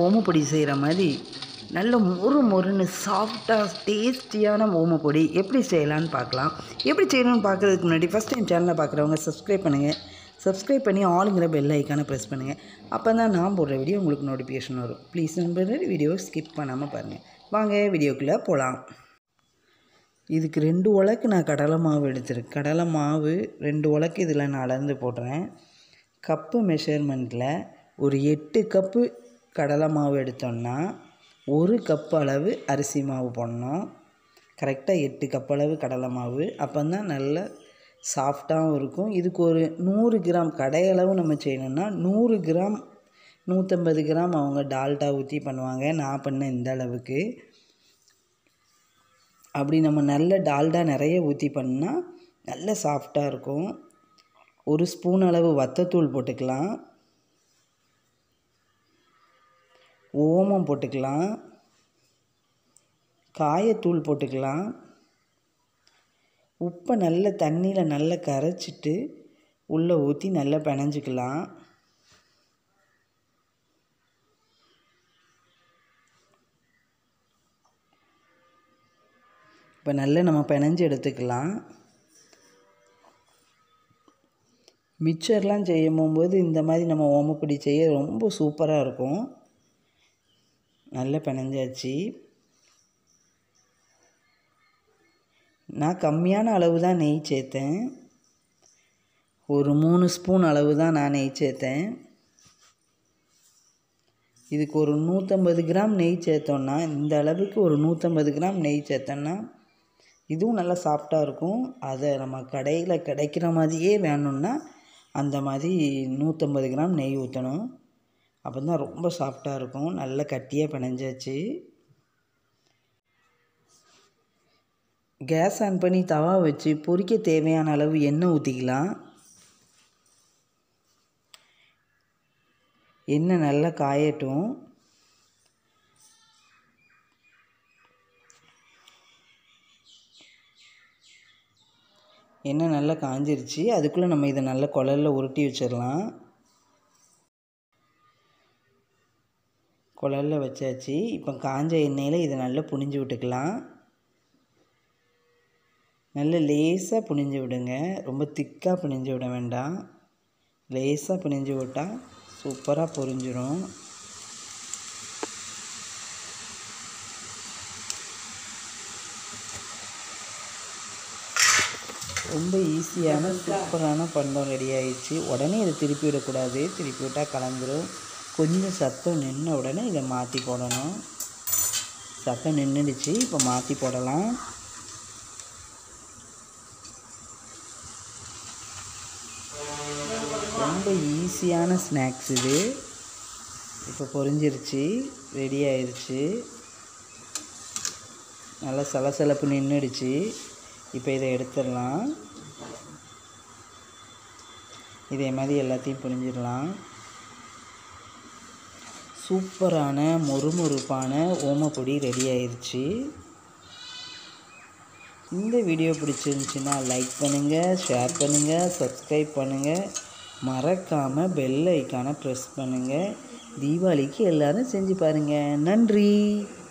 ஓமப்பொடி செய்கிற மாதிரி நல்ல மொறு மொறுன்னு சாஃப்டாக டேஸ்டியான ஓமப்பொடி எப்படி செய்யலான்னு பார்க்கலாம் எப்படி செய்யணும்னு பார்க்குறதுக்கு முன்னாடி ஃபஸ்ட் டைம் சேனலை பார்க்குறவங்க சப்ஸ்கிரைப் பண்ணுங்கள் சப்ஸ்கிரைப் பண்ணி ஆளுங்கிற பெல் ஐக்கானை ப்ரெஸ் பண்ணுங்கள் அப்போ தான் நான் போடுற வீடியோ உங்களுக்கு நோட்டிஃபிகேஷன் வரும் ப்ளீஸ் நண்பர்கள் வீடியோ ஸ்கிப் பண்ணாமல் பாருங்கள் வாங்க வீடியோக்குள்ளே போகலாம் இதுக்கு ரெண்டு உலக்கு நான் கடலை மாவு எடுத்திருக்கேன் கடலை மாவு ரெண்டு உலக்கு இதில் நான் அளந்து போடுறேன் கப்பு மெஷர்மெண்ட்டில் ஒரு எட்டு கப்பு கடலை மாவு எடுத்தோம்னா ஒரு கப் அளவு அரிசி மாவு போடணும் கரெக்டாக எட்டு கப் அளவு கடலை மாவு அப்போ தான் நல்ல சாஃப்டாகவும் இருக்கும் இதுக்கு ஒரு நூறு கிராம் கடையளவு நம்ம செய்யணும்னா நூறு கிராம் நூற்றம்பது கிராம் அவங்க டால்டா ஊற்றி பண்ணுவாங்க நான் பண்ண இந்த அளவுக்கு அப்படி நம்ம நல்ல டால்டா நிறைய ஊற்றி பண்ணால் நல்ல சாஃப்டாக இருக்கும் ஒரு ஸ்பூன் அளவு வத்தத்தூள் போட்டுக்கலாம் ஓமம் போட்டுக்கலாம் காயத்தூள் போட்டுக்கலாம் உப்பை நல்ல தண்ணியில் நல்லா கரைச்சிட்டு உள்ளே ஊற்றி நல்லா பிணைஞ்சிக்கலாம் இப்போ நல்லா நம்ம பிணைஞ்சு எடுத்துக்கலாம் மிக்சர்லாம் செய்யும் போகும்போது இந்த மாதிரி நம்ம ஓமப்பொடி செய்ய ரொம்ப சூப்பராக இருக்கும் நல்லா பிணைஞ்சாச்சு நான் கம்மியான அளவு தான் நெய் சேர்த்தேன் ஒரு மூணு ஸ்பூன் அளவு தான் நான் நெய் சேர்த்தேன் இதுக்கு ஒரு நூற்றம்பது கிராம் நெய் சேர்த்தோன்னா இந்த அளவுக்கு ஒரு நூற்றம்பது கிராம் நெய் சேர்த்தோன்னா இதுவும் நல்லா சாஃப்டாக இருக்கும் அதை நம்ம கடையில் கிடைக்கிற மாதிரியே வேணும்னா அந்த மாதிரி நூற்றம்பது கிராம் நெய் ஊற்றணும் அப்போ தான் ரொம்ப சாஃப்டாக இருக்கும் நல்லா கட்டியாக பிணைஞ்சாச்சு கேஸ் ஆன் பண்ணி தவா வச்சு பொரிக்க தேவையான அளவு எண்ணெய் ஊற்றிக்கலாம் எண்ணெய் நல்லா காயட்டும் எண்ணெய் நல்லா காஞ்சிருச்சு அதுக்குள்ளே நம்ம இதை நல்லா குழலில் உருட்டி வச்சிடலாம் குழலில் வச்சாச்சு இப்போ காஞ்ச எண்ணெயில் இதை நல்லா புனிஞ்சு விட்டுக்கலாம் நல்ல லேசாக புனிஞ்சு விடுங்க ரொம்ப திக்காக புனிஞ்சு விட வேண்டாம் லேசாக புனிஞ்சு விட்டால் சூப்பராக பொரிஞ்சிடும் ரொம்ப ஈஸியான சூப்பரான பண்டம் ரெடி ஆயிடுச்சு உடனே இதை திருப்பி விடக்கூடாது திருப்பி விட்டால் கலந்துரும் கொஞ்சம் சத்தம் நின்ன உடனே இதை மாற்றி போடணும் சத்தம் நின்றுடுச்சு இப்போ மாற்றி போடலாம் ரொம்ப ஈஸியான ஸ்நாக்ஸ் இது இப்போ பொரிஞ்சிருச்சு ரெடி ஆயிடுச்சு நல்லா சலசலப்பு நின்றுடுச்சு இப்போ இதை எடுத்துடலாம் இதே மாதிரி எல்லாத்தையும் புரிஞ்சிடலாம் சூப்பரான மொறுமொறுப்பான ஓமப்பொடி ரெடி ஆயிடுச்சு இந்த வீடியோ பிடிச்சிருந்துச்சின்னா லைக் பண்ணுங்கள் ஷேர் பண்ணுங்கள் சப்ஸ்கிரைப் பண்ணுங்கள் மறக்காமல் பெல் ஐக்கானை ப்ரெஸ் பண்ணுங்கள் தீபாவளிக்கு எல்லோரும் செஞ்சு பாருங்கள் நன்றி